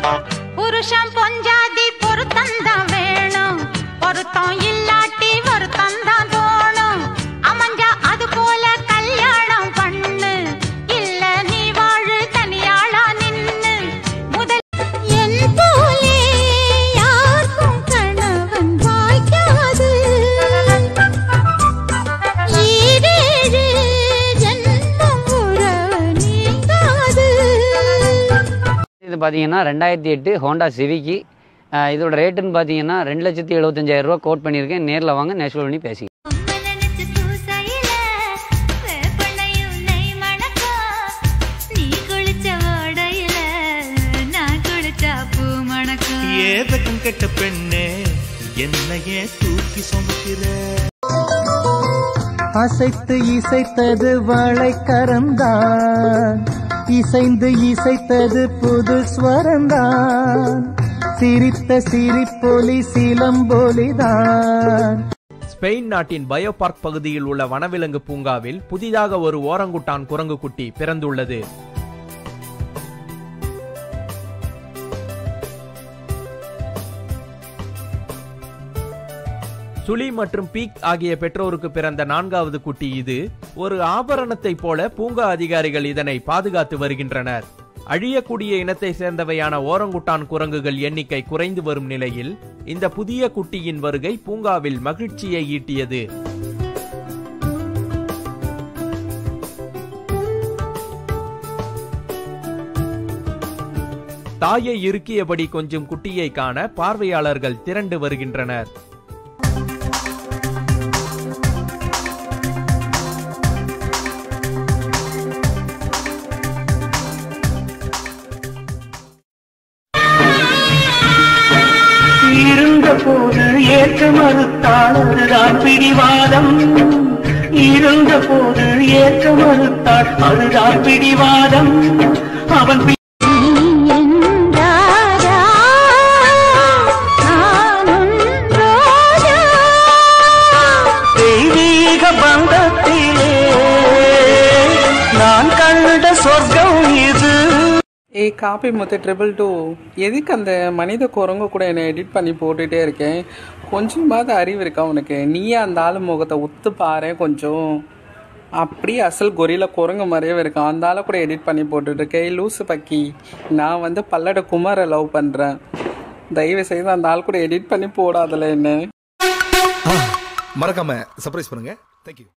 புருஷன் பொஞ்சாதி பொருத்தந்தான் வேணும் பொருத்தம் இல்லாட்டி வருத்தந்தான் தோணும் அமைஞ்சா அது போல கல்யாணம் பண்ணு இல்ல நீ வாழு தனியாளா நின்னு முதல் என் போலே யாருக்கும் கணவன் வாய்க்காது ஈரேழு ஜன்மம் உறவு நீங்காது இது பார்த்தீங்கன்னா ரெண்டாயிரத்தி எட்டு ஹோண்டா சிவிக்கு அஹ் இதோட ரேட்டுன்னு பார்த்தீங்கன்னா ரெண்டு லட்சத்தி எழுபத்தஞ்சாயிரம் ரூபா கோட் பண்ணியிருக்கேன் நேரில் வாங்க நேச்சுரல் பண்ணி பேசி உம்மை நினைச்சு பூசையில வேப்பெண்ணையும் நெய் மணக்கும். நீ குளிச்ச ஓடையில நான் குளிச்சா பூ மணக்கும். ஏதகம் கெட்ட பெண்ணே என்னையே தூக்கி சுமக்கிற அசைத்து இசைத்தது வாழைக்கரந்தான் இசைந்து இசைத்தது புது ஸ்வரந்தான் சிரித்த சிரிப்பொலி சிலம்பொலிதான் ஸ்பெயின் நாட்டின் பயோபார்க் பகுதியில் உள்ள வனவிலங்கு பூங்காவில் புதிதாக ஒரு ஓரங்குட்டான் குரங்கு குட்டி பிறந்துள்ளது சுலி மற்றும் பீக் ஆகிய பெற்றோருக்கு பிறந்த நான்காவது குட்டி இது ஒரு ஆபரணத்தைப் போல பூங்கா அதிகாரிகள் இதனை பாதுகாத்து வருகின்றனர் அழியக்கூடிய இனத்தை சேர்ந்தவையான ஓரங்குட்டான் குரங்குகள் எண்ணிக்கை குறைந்து வரும் நிலையில் இந்த புதிய குட்டியின் வருகை பூங்காவில் மகிழ்ச்சியை ஈட்டியது தாயை இறுக்கியபடி கொஞ்சம் குட்டியை காண பார்வையாளர்கள் திரண்டு வருகின்றனர் இருந்த போது ஏற்க மறுத்தாள் அதுதான் பிடிவாதம் இருந்த போது ஏற்க மறுத்தாள் அதுதான் பிடிவாதம் அவன் பி- என்றாரா, நானும் ரோஜா. தெய்வீக பந்தத்திலே நான் கண்ட சொர்க்கம் இது ஏய் காப்பி மொத்த ட்ரிபிள் டூ எதுக்கு அந்த மனித குரங்கு கூட என்னை எடிட் பண்ணி போட்டுகிட்டே இருக்கேன் கொஞ்சமாவது அறிவு இருக்கா உனக்கு நீயே அந்த ஆளு முகத்தை ஒத்து பாரு கொஞ்சம் அப்படியே அசல் கொரியில குரங்கு மாதிரியே இருக்கான் அந்த ஆளை கூட எடிட் பண்ணி போட்டுட்டு இருக்கேன் ஏய், லூசு பக்கி நான் வந்து பல்லட குமாரை லவ் பண்ணுறேன் தயவு செய்து அந்த ஆள் கூட எடிட் பண்ணி போடாதல என்ன மறக்காம சர்ப்ரைஸ் பண்ணுங்க தேங்க்யூ